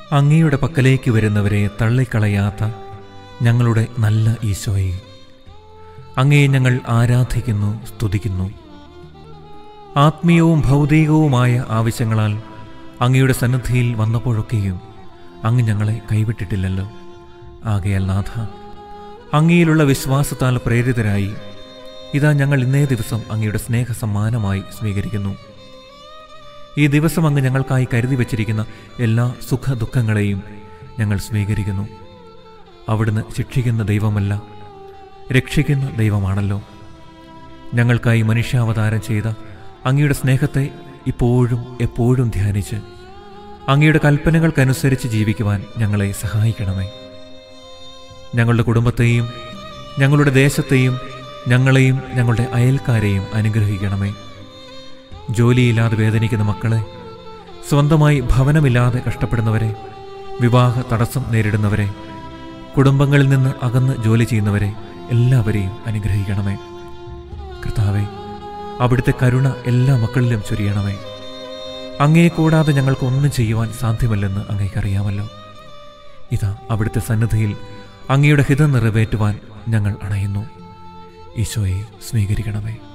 അങ്ങയുടെ പക്കലേക്ക് വരുന്നവരെ തള്ളിക്കളയാത്ത ഞങ്ങളുടെ നല്ല ഈശോയെ അങ്ങയെ ഞങ്ങൾ ആരാധിക്കുന്നു സ്തുതിക്കുന്നു ആത്മീയവും ഭൗതികവുമായ ആവശ്യങ്ങളാൽ അങ്ങയുടെ സന്നിധിയിൽ വന്നപ്പോഴൊക്കെയും അങ്ങ് ഞങ്ങളെ കൈവിട്ടിട്ടില്ലല്ലോ ആകയാൽ നാഥ അങ്ങയിലുള്ള വിശ്വാസത്താൽ പ്രേരിതരായി ഇതാ ഞങ്ങൾ ഇന്നേ ദിവസം അങ്ങയുടെ സ്നേഹസമ്മാനമായി സ്വീകരിക്കുന്നു ഈ ദിവസം അങ്ങ് ഞങ്ങൾക്കായി കരുതി വച്ചിരിക്കുന്ന എല്ലാ സുഖ ദുഃഖങ്ങളെയും ഞങ്ങൾ സ്വീകരിക്കുന്നു അവിടുന്ന് ശിക്ഷിക്കുന്ന ദൈവമല്ല രക്ഷിക്കുന്ന ദൈവമാണല്ലോ ഞങ്ങൾക്കായി മനുഷ്യാവതാരം ചെയ്ത അങ്ങയുടെ സ്നേഹത്തെ ഇപ്പോഴും എപ്പോഴും ധ്യാനിച്ച് അങ്ങയുടെ കൽപ്പനകൾക്കനുസരിച്ച് ജീവിക്കുവാൻ ഞങ്ങളെ സഹായിക്കണമേ ഞങ്ങളുടെ കുടുംബത്തെയും ഞങ്ങളുടെ ദേശത്തെയും ഞങ്ങളെയും ഞങ്ങളുടെ അയൽക്കാരെയും അനുഗ്രഹിക്കണമേ ജോലിയില്ലാതെ വേദനിക്കുന്ന മക്കളെ സ്വന്തമായി ഭവനമില്ലാതെ കഷ്ടപ്പെടുന്നവരെ വിവാഹ തടസ്സം നേരിടുന്നവരെ കുടുംബങ്ങളിൽ നിന്ന് അകന്ന് ജോലി ചെയ്യുന്നവരെ എല്ലാവരെയും അനുഗ്രഹിക്കണമേ കർത്താവെ അവിടുത്തെ കരുണ എല്ലാ മക്കളിലും ചൊരിയണമേ അങ്ങയെ കൂടാതെ ഞങ്ങൾക്ക് ഒന്നും ചെയ്യുവാൻ സാധ്യമല്ലെന്ന് അങ്ങേക്കറിയാമല്ലോ ഇതാ അവിടുത്തെ സന്നിധിയിൽ അങ്ങയുടെ ഹിതം നിറവേറ്റുവാൻ ഞങ്ങൾ അണയുന്നു ഈശോയെ സ്വീകരിക്കണമേ